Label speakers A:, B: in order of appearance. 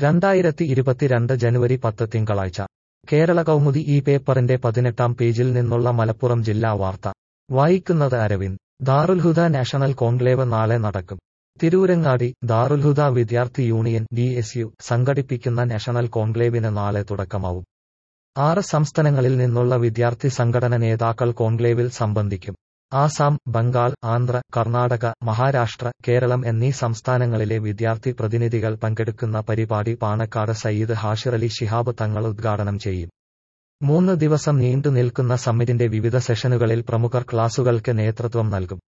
A: രണ്ടായിരത്തി ഇരുപത്തിരണ്ട് ജനുവരി പത്ത് തിങ്കളാഴ്ച കേരള കൗമുദി ഈ പേപ്പറിന്റെ പതിനെട്ടാം പേജിൽ നിന്നുള്ള മലപ്പുറം ജില്ലാ വാർത്ത വായിക്കുന്നത് അരവിന്ദ് ദാറുൽഹുദ നാഷണൽ കോൺക്ലേവ് നാളെ നടക്കും തിരൂരങ്ങാടി ദാറുൽഹുദ വിദ്യാർത്ഥി യൂണിയൻ ഡി എസ് യു സംഘടിപ്പിക്കുന്ന നാഷണൽ കോൺക്ലേവിന് നാളെ തുടക്കമാവും ആറ് സംസ്ഥാനങ്ങളിൽ നിന്നുള്ള വിദ്യാർത്ഥി സംഘടന നേതാക്കൾ കോൺക്ലേവിൽ സംബന്ധിക്കും ആസാം ബംഗാൾ ആന്ധ്ര കർണാടക മഹാരാഷ്ട്ര കേരളം എന്നീ സംസ്ഥാനങ്ങളിലെ വിദ്യാർത്ഥി പ്രതിനിധികൾ പങ്കെടുക്കുന്ന പരിപാടി പാണക്കാട് സയ്യിദ് ഹാഷിറലി ശിഹാബ് തങ്ങൾ ഉദ്ഘാടനം ചെയ്യും മൂന്ന് ദിവസം നീണ്ടു നിൽക്കുന്ന സമ്മിറ്റിന്റെ വിവിധ സെഷനുകളിൽ പ്രമുഖർ ക്ലാസുകൾക്ക് നേതൃത്വം നൽകും